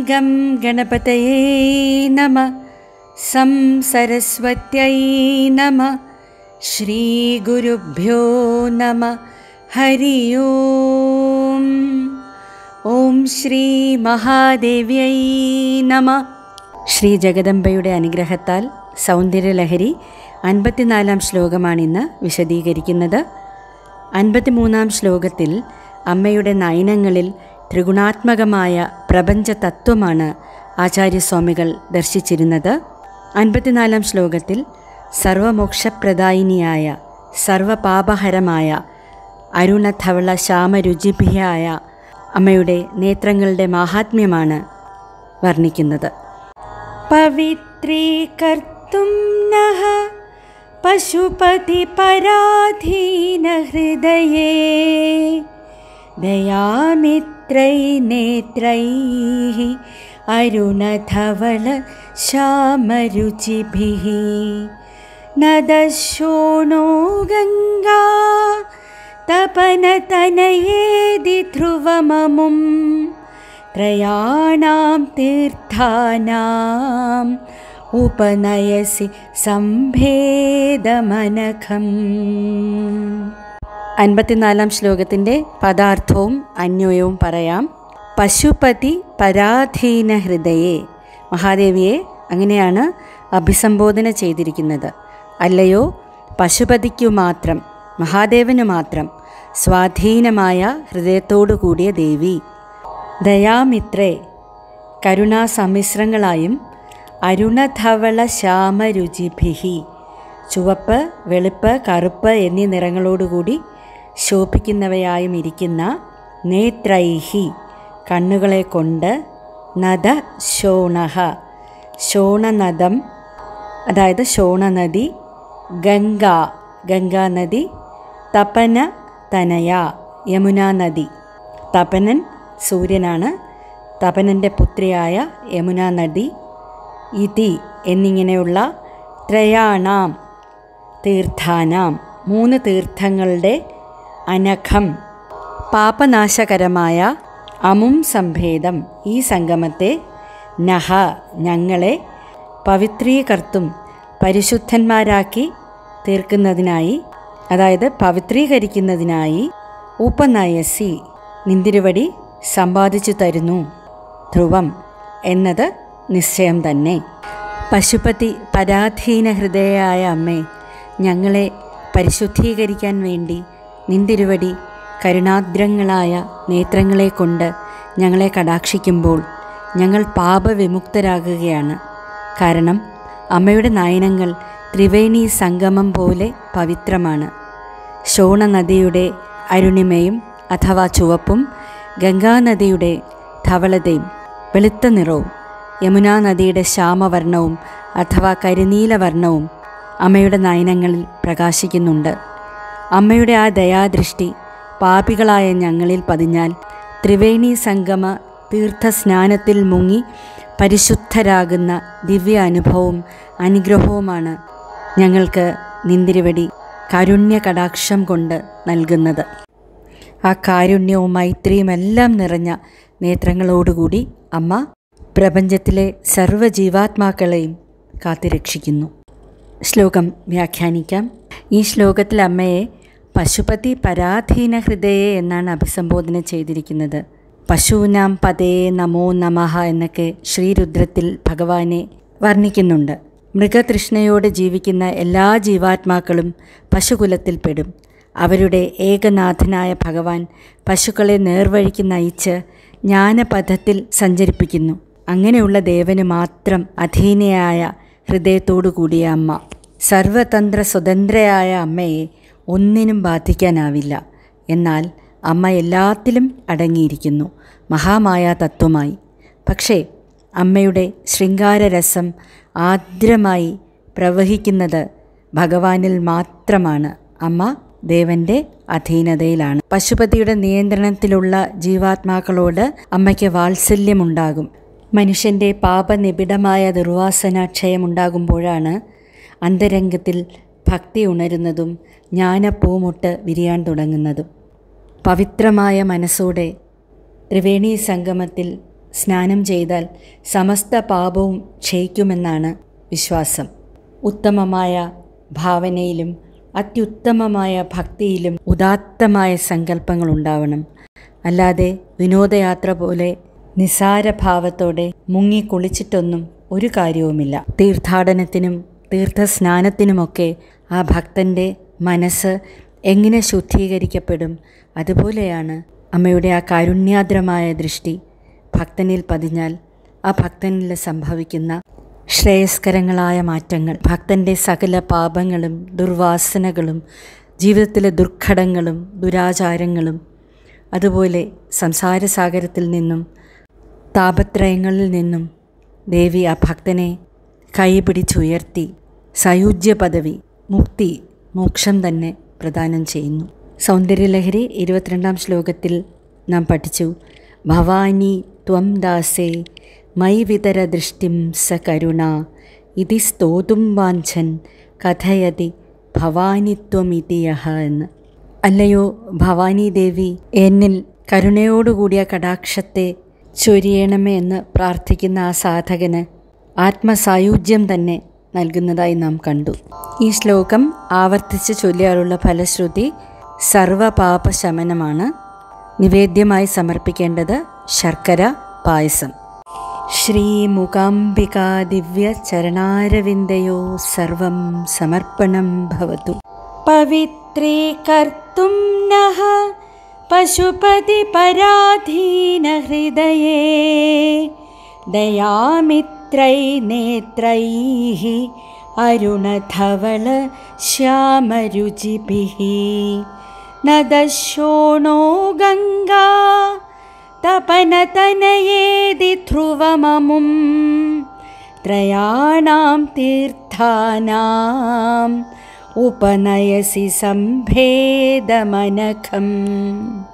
गं गणपतये नमः सं सरस्वत्यै नमः श्रीगुरुभ्यो नमः हरि ओम् ഓം ശ്രീ മഹാദേവ്യൈ നമ ശ്രീ ജഗദംബയുടെ അനുഗ്രഹത്താൽ സൗന്ദര്യലഹരി അൻപത്തിനാലാം ശ്ലോകമാണിന്ന് വിശദീകരിക്കുന്നത് അൻപത്തിമൂന്നാം ശ്ലോകത്തിൽ അമ്മയുടെ നയനങ്ങളിൽ ത്രിഗുണാത്മകമായ പ്രപഞ്ച തത്വമാണ് ആചാര്യസ്വാമികൾ ദർശിച്ചിരുന്നത് അൻപത്തിനാലാം ശ്ലോകത്തിൽ സർവമോക്ഷപ്രദായിനിയായ സർവപാപഹരമായ അരുണധവള ശ്യാമരുചിഭിയായ അമ്മയുടെ നേത്രങ്ങളുടെ മാഹാത്മ്യമാണ് വർണ്ണിക്കുന്നത് പവിത്രീകർത്തും നഹ പശുപതി പരാധീന ഹൃദയേ ദയാമിത്രൈ നേത്രൈ അരുണധവള ശ്യാമരുചിഭിः നദശോണോ ഗംഗാ തപനതനയേതി ധ്രുവമമും ത്രയാണാം തീർത്ഥാനാം ഉപനയസി സംഭേദമനഖം അൻപത്തിനാലാം ശ്ലോകത്തിൻ്റെ പദാർത്ഥവും അന്വയവും പറയാം പശുപതി പരാധീന ഹൃദയെ മഹാദേവിയെ അങ്ങനെയാണ് അഭിസംബോധന ചെയ്തിരിക്കുന്നത് അല്ലയോ പശുപതിക്കു മാത്രം മഹാദേവനു മാത്രം സ്വാധീനമായ ഹൃദയത്തോടു കൂടിയ ദേവി ദയാമിത്രേ കരുണാസമ്മിശ്രങ്ങളായും അരുണധവള ശ്യാമരുചിഭിഹി ചുവപ്പ് വെളുപ്പ് കറുപ്പ് എന്നീ നിറങ്ങളോടുകൂടി ശോഭിക്കുന്നവയായും ഇരിക്കുന്ന നേത്രൈഹി കണ്ണുകളെ കൊണ്ട് നദ ശോണഹ ശോണനദം അതായത് ശോണനദി ഗംഗ ഗംഗാനദി തപന തനയ യമുനാ നദി തപനൻ സൂര്യനാണ് തപനൻ്റെ പുത്രിയായ യമുനാ നദി ഇതി എന്നിങ്ങനെയുള്ള ത്രയാണാം തീർത്ഥാനാം മൂന്ന് തീർത്ഥങ്ങളുടെ അനഖം പാപനാശകരമായ അമും സംഭേദം ഈ സംഗമത്തെ നഹ ഞങ്ങളെ പവിത്രീകർത്തും പരിശുദ്ധന്മാരാക്കി തീർക്കുന്നതിനായി അതായത് പവിത്രീകരിക്കുന്നതിനായി ഉപനയസി നിന്തിരുവടി സമ്പാദിച്ചു തരുന്നു ധ്രുവം എന്നത് നിശ്ചയം തന്നെ പശുപതി പരാധീന ഹൃദയയായ അമ്മേ ഞങ്ങളെ പരിശുദ്ധീകരിക്കാൻ വേണ്ടി നിന്തിരുവടി കരുണാദ്രങ്ങളായ നേത്രങ്ങളെ കൊണ്ട് ഞങ്ങളെ കടാക്ഷിക്കുമ്പോൾ ഞങ്ങൾ പാപവിമുക്തരാകുകയാണ് കാരണം അമ്മയുടെ നയനങ്ങൾ ത്രിവേണി സംഗമം പോലെ പവിത്രമാണ് ശോണനദിയുടെ അരുണിമയും അഥവാ ചുവപ്പും ഗംഗാനദിയുടെ ധവളതയും വെളുത്ത നിറവും യമുനാ നദിയുടെ ശ്യാമവർണവും അഥവാ കരിനീലവർണവും അമ്മയുടെ നയനങ്ങളിൽ പ്രകാശിക്കുന്നുണ്ട് അമ്മയുടെ ആ ദയാദൃഷ്ടി പാപികളായ ഞങ്ങളിൽ പതിഞ്ഞാൽ ത്രിവേണി സംഗമ തീർത്ഥസ്നാനത്തിൽ മുങ്ങി പരിശുദ്ധരാകുന്ന ദിവ്യ അനുഭവവും അനുഗ്രഹവുമാണ് ഞങ്ങൾക്ക് നിന്തിരുവടി കാരുണ്യ കടാക്ഷം കൊണ്ട് നൽകുന്നത് ആ കാരുണ്യവും മൈത്രിയും എല്ലാം നിറഞ്ഞ നേത്രങ്ങളോടുകൂടി അമ്മ പ്രപഞ്ചത്തിലെ സർവ്വജീവാത്മാക്കളെയും കാത്തുരക്ഷിക്കുന്നു ശ്ലോകം വ്യാഖ്യാനിക്കാം ഈ ശ്ലോകത്തിൽ അമ്മയെ പശുപതി പരാധീന ഹൃദയെ എന്നാണ് അഭിസംബോധന ചെയ്തിരിക്കുന്നത് പശൂനാം പതേ നമോ നമഃ എന്നൊക്കെ ശ്രീരുദ്രത്തിൽ ഭഗവാനെ വർണ്ണിക്കുന്നുണ്ട് മൃഗതൃഷ്ണയോടെ ജീവിക്കുന്ന എല്ലാ ജീവാത്മാക്കളും പശുകുലത്തിൽപ്പെടും അവരുടെ ഏകനാഥനായ ഭഗവാൻ പശുക്കളെ നേർവഴിക്ക് നയിച്ച് ജ്ഞാനപഥത്തിൽ സഞ്ചരിപ്പിക്കുന്നു അങ്ങനെയുള്ള ദേവന് മാത്രം അധീനയായ ഹൃദയത്തോടു കൂടിയ അമ്മ സർവതന്ത്ര സ്വതന്ത്രയായ അമ്മയെ ഒന്നിനും ബാധിക്കാനാവില്ല എന്നാൽ അമ്മ എല്ലാത്തിലും അടങ്ങിയിരിക്കുന്നു മഹാമായ തത്വമായി പക്ഷേ അമ്മയുടെ ശൃംഗാരരസം ആർദ്രമായി പ്രവഹിക്കുന്നത് ഭഗവാനിൽ മാത്രമാണ് അമ്മ ദേവന്റെ അധീനതയിലാണ് പശുപതിയുടെ നിയന്ത്രണത്തിലുള്ള ജീവാത്മാക്കളോട് അമ്മയ്ക്ക് വാത്സല്യമുണ്ടാകും മനുഷ്യൻ്റെ പാപനിബിഡമായ ദുർവാസനാക്ഷയമുണ്ടാകുമ്പോഴാണ് അന്തരംഗത്തിൽ ഭക്തി ഉണരുന്നതും ജ്ഞാനപ്പൂമുട്ട് വിരിയാൻ തുടങ്ങുന്നതും പവിത്രമായ മനസ്സോടെ ത്രിവേണി സംഗമത്തിൽ സ്നാനം ചെയ്താൽ സമസ്ത പാപവും ക്ഷയിക്കുമെന്നാണ് വിശ്വാസം ഉത്തമമായ ഭാവനയിലും അത്യുത്തമമായ ഭക്തിയിലും ഉദാത്തമായ സങ്കല്പങ്ങൾ ഉണ്ടാവണം അല്ലാതെ വിനോദയാത്ര പോലെ നിസാരഭാവത്തോടെ മുങ്ങി കുളിച്ചിട്ടൊന്നും ഒരു കാര്യവുമില്ല തീർത്ഥാടനത്തിനും തീർത്ഥസ്നാനത്തിനുമൊക്കെ ആ ഭക്തൻ്റെ മനസ്സ് എങ്ങനെ ശുദ്ധീകരിക്കപ്പെടും അതുപോലെയാണ് അമ്മയുടെ ആ കാരുണ്യാദ്രമായ ദൃഷ്ടി ഭക്തനിൽ പതിഞ്ഞാൽ ആ ഭക്തനിൽ സംഭവിക്കുന്ന ശ്രേയസ്കരങ്ങളായ മാറ്റങ്ങൾ ഭക്തൻ്റെ സകല പാപങ്ങളും ദുർവാസനകളും ജീവിതത്തിലെ ദുർഘടങ്ങളും ദുരാചാരങ്ങളും അതുപോലെ സംസാരസാഗരത്തിൽ നിന്നും താപത്രയങ്ങളിൽ നിന്നും ദേവി ആ ഭക്തനെ കൈപിടിച്ചുയർത്തി സയുജ്യ പദവി മുക്തി മോക്ഷം തന്നെ പ്രദാനം ചെയ്യുന്നു സൗന്ദര്യലഹരി ഇരുപത്തിരണ്ടാം ശ്ലോകത്തിൽ നാം പഠിച്ചു ഭവാനി ത്വം ദാസേ മൈ വിതര ദൃഷ്ടിം സ കരുണ ഇതി സ്തോതും വാഞ്ചൻ കഥയതി ഭവാനിത്വമിതി യഹ എന്ന് അല്ലയോ ഭവാനി ദേവി എന്നിൽ കരുണയോടുകൂടിയ കടാക്ഷത്തെ ചൊരിയണമേ എന്ന് പ്രാർത്ഥിക്കുന്ന ആ സാധകന് ആത്മസായുജ്യം തന്നെ നൽകുന്നതായി നാം കണ്ടു ഈ ശ്ലോകം ആവർത്തിച്ച് ചൊല്ലിയാലുള്ള ഫലശ്രുതി സർവപാപശമനമാണ് നിവേദ്യമായി സമർപ്പിക്കേണ്ടത് ശർക്കര പായസം ശ്രീമുകാംബികാ ദിവ്യ ചരണാരവിന്ദയോ സർവം സമർപ്പണം ഭവതു പവിത്രീകർത്തും നഃ പശുപതി പരാധീന ഹൃദയേ ദയാമിത്രൈ നേത്രൈः അരുണധവള ശ്യാമരുചിഭിः നദശോണോ ഗംഗാ തപനതനയേതി ധ്രുവമമും ത്രയാണാം തീർത്ഥാനാം ഉപനയസി സംഭേദമനഖം